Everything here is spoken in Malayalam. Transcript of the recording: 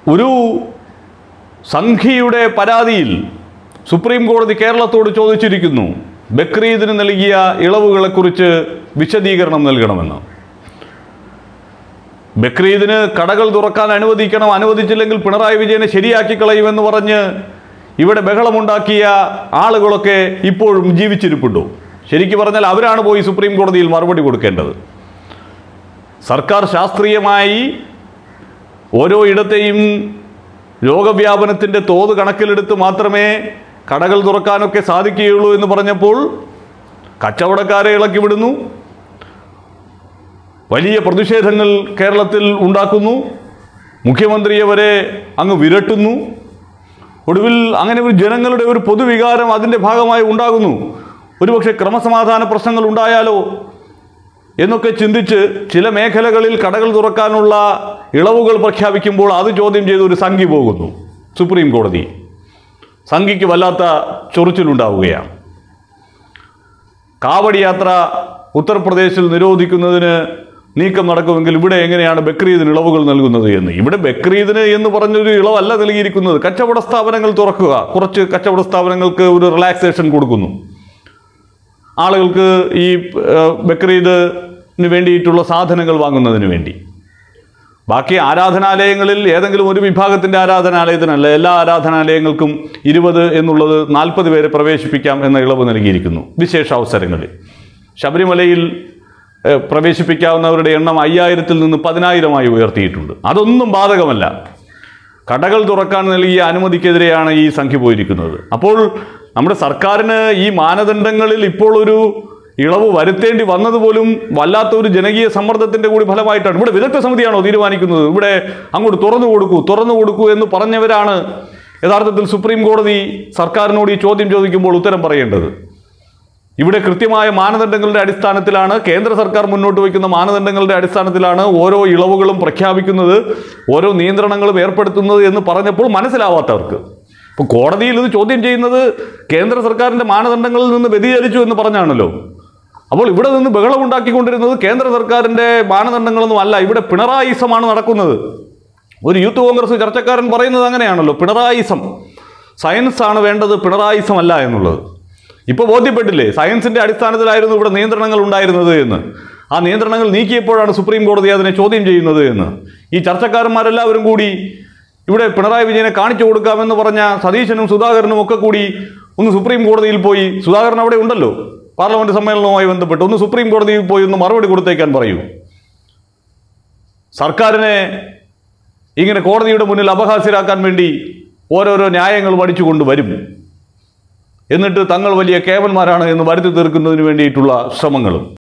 ഒരു സംഘിയുടെ പരാതിയിൽ സുപ്രീം കോടതി കേരളത്തോട് ചോദിച്ചിരിക്കുന്നു ബക്രീദിന് നൽകിയ ഇളവുകളെക്കുറിച്ച് വിശദീകരണം നൽകണമെന്ന് ബക്രീദിന് കടകൾ തുറക്കാൻ അനുവദിക്കണം അനുവദിച്ചില്ലെങ്കിൽ പിണറായി വിജയനെ ശരിയാക്കി കളയുമെന്ന് പറഞ്ഞ് ഇവിടെ ബഹളമുണ്ടാക്കിയ ആളുകളൊക്കെ ഇപ്പോഴും ജീവിച്ചിരിപ്പുണ്ടോ ശരിക്കു പറഞ്ഞാൽ അവരാണ് പോയി സുപ്രീം കോടതിയിൽ മറുപടി കൊടുക്കേണ്ടത് സർക്കാർ ശാസ്ത്രീയമായി ഓരോ ഇടത്തെയും രോഗവ്യാപനത്തിൻ്റെ തോത് കണക്കിലെടുത്ത് മാത്രമേ കടകൾ തുറക്കാനൊക്കെ സാധിക്കുകയുള്ളൂ എന്ന് പറഞ്ഞപ്പോൾ കച്ചവടക്കാരെ ഇളക്കി വിടുന്നു വലിയ പ്രതിഷേധങ്ങൾ കേരളത്തിൽ ഉണ്ടാക്കുന്നു മുഖ്യമന്ത്രിയെ വരെ അങ്ങ് വിരട്ടുന്നു ഒടുവിൽ അങ്ങനെ ഒരു ജനങ്ങളുടെ ഒരു പൊതുവികാരം അതിൻ്റെ ഭാഗമായി ഉണ്ടാകുന്നു ഒരുപക്ഷെ ക്രമസമാധാന പ്രശ്നങ്ങൾ ഉണ്ടായാലോ എന്നൊക്കെ ചിന്തിച്ച് ചില മേഖലകളിൽ കടകൾ തുറക്കാനുള്ള ഇളവുകൾ പ്രഖ്യാപിക്കുമ്പോൾ അത് ചോദ്യം ചെയ്ത് ഒരു സംഘി പോകുന്നു സുപ്രീം കോടതി സംഘിക്ക് വല്ലാത്ത ചൊറിച്ചിലുണ്ടാവുകയാണ് കാവടി യാത്ര ഉത്തർപ്രദേശിൽ നിരോധിക്കുന്നതിന് നീക്കം നടക്കുമെങ്കിൽ ഇവിടെ എങ്ങനെയാണ് ബക്രീദിന് ഇളവുകൾ നൽകുന്നത് എന്ന് ഇവിടെ ബക്രീദിന് എന്ന് പറഞ്ഞൊരു ഇളവല്ല നൽകിയിരിക്കുന്നത് കച്ചവട സ്ഥാപനങ്ങൾ തുറക്കുക കുറച്ച് കച്ചവട സ്ഥാപനങ്ങൾക്ക് ഒരു റിലാക്സേഷൻ കൊടുക്കുന്നു ആളുകൾക്ക് ഈ ഏഹ്, ബക്രീദിന് വേണ്ടിയിട്ടുള്ള സാധനങ്ങൾ വാങ്ങുന്നതിന് വേണ്ടി ബാക്കി ആരാധനാലയങ്ങളിൽ ഏതെങ്കിലും ഒരു വിഭാഗത്തിൻ്റെ ആരാധനാലയത്തിനല്ല എല്ലാ ആരാധനാലയങ്ങൾക്കും ഇരുപത് എന്നുള്ളത് നാൽപ്പത് പേരെ പ്രവേശിപ്പിക്കാം എന്ന ഇളവ് നൽകിയിരിക്കുന്നു വിശേഷ അവസരങ്ങളിൽ ശബരിമലയിൽ ഏഹ്, പ്രവേശിപ്പിക്കാവുന്നവരുടെ എണ്ണം അയ്യായിരത്തിൽ നിന്ന് പതിനായിരമായി ഉയർത്തിയിട്ടുണ്ട് അതൊന്നും ബാധകമല്ല കടകൾ തുറക്കാൻ നൽകിയ അനുമതിക്കെതിരെയാണ് ഈ സംഖ്യ പോയിരിക്കുന്നത് അപ്പോൾ നമ്മുടെ സർക്കാരിന് ഈ മാനദണ്ഡങ്ങളിൽ ഇപ്പോൾ ഒരു ഇളവ് വരുത്തേണ്ടി വന്നതുപോലും വല്ലാത്ത ഒരു ജനകീയ സമ്മർദ്ദത്തിന്റെ കൂടി ഫലമായിട്ടാണ് ഇവിടെ വിദഗ്ധ സമിതിയാണോ തീരുമാനിക്കുന്നത് ഇവിടെ അങ്ങോട്ട് തുറന്നു കൊടുക്കൂ തുറന്നു കൊടുക്കൂ എന്ന് പറഞ്ഞവരാണ് യഥാർത്ഥത്തിൽ സുപ്രീം കോടതി സർക്കാരിനോട് ഈ ചോദ്യം ചോദിക്കുമ്പോൾ ഉത്തരം പറയേണ്ടത് ഇവിടെ കൃത്യമായ മാനദണ്ഡങ്ങളുടെ അടിസ്ഥാനത്തിലാണ് കേന്ദ്ര സർക്കാർ മുന്നോട്ട് വയ്ക്കുന്ന മാനദണ്ഡങ്ങളുടെ അടിസ്ഥാനത്തിലാണ് ഓരോ ഇളവുകളും പ്രഖ്യാപിക്കുന്നത് ഓരോ നിയന്ത്രണങ്ങളും ഏർപ്പെടുത്തുന്നത് എന്ന് പറഞ്ഞപ്പോൾ മനസ്സിലാവാത്തവർക്ക് ഇപ്പോൾ കോടതിയിൽ ഇത് ചോദ്യം ചെയ്യുന്നത് കേന്ദ്ര സർക്കാരിൻ്റെ മാനദണ്ഡങ്ങളിൽ നിന്ന് വ്യതിചലിച്ചു എന്ന് പറഞ്ഞാണല്ലോ അപ്പോൾ ഇവിടെ നിന്ന് ബഹളമുണ്ടാക്കിക്കൊണ്ടിരുന്നത് കേന്ദ്ര സർക്കാരിൻ്റെ മാനദണ്ഡങ്ങളൊന്നും അല്ല ഇവിടെ പിണറായിസമാണ് നടക്കുന്നത് ഒരു യൂത്ത് കോൺഗ്രസ് ചർച്ചക്കാരൻ പറയുന്നത് അങ്ങനെയാണല്ലോ പിണറായിസം സയൻസ് ആണ് വേണ്ടത് പിണറായിസം അല്ല എന്നുള്ളത് ഇപ്പോൾ ബോധ്യപ്പെട്ടില്ലേ സയൻസിന്റെ അടിസ്ഥാനത്തിലായിരുന്നു ഇവിടെ നിയന്ത്രണങ്ങൾ ഉണ്ടായിരുന്നത് എന്ന് ആ നിയന്ത്രണങ്ങൾ നീക്കിയപ്പോഴാണ് സുപ്രീം കോടതി അതിനെ ചോദ്യം ചെയ്യുന്നത് എന്ന് ഈ ചർച്ചക്കാരന്മാരെല്ലാവരും കൂടി ഇവിടെ പിണറായി വിജയനെ കാണിച്ചു കൊടുക്കാമെന്ന് പറഞ്ഞ സതീശനും സുധാകരനും ഒക്കെ കൂടി ഒന്ന് സുപ്രീം കോടതിയിൽ പോയി സുധാകരൻ അവിടെ ഉണ്ടല്ലോ പാർലമെന്റ് സമ്മേളനവുമായി ബന്ധപ്പെട്ട് ഒന്ന് സുപ്രീം കോടതിയിൽ പോയി ഒന്ന് മറുപടി കൊടുത്തേക്കാൻ പറയൂ സർക്കാരിനെ ഇങ്ങനെ കോടതിയുടെ മുന്നിൽ അപഹാസ്യരാക്കാൻ വേണ്ടി ഓരോരോ ന്യായങ്ങൾ പഠിച്ചുകൊണ്ട് വരും എന്നിട്ട് തങ്ങൾ വലിയ കേവന്മാരാണ് എന്ന് വരുത്തി തീർക്കുന്നതിന് വേണ്ടിയിട്ടുള്ള ശ്രമങ്ങളും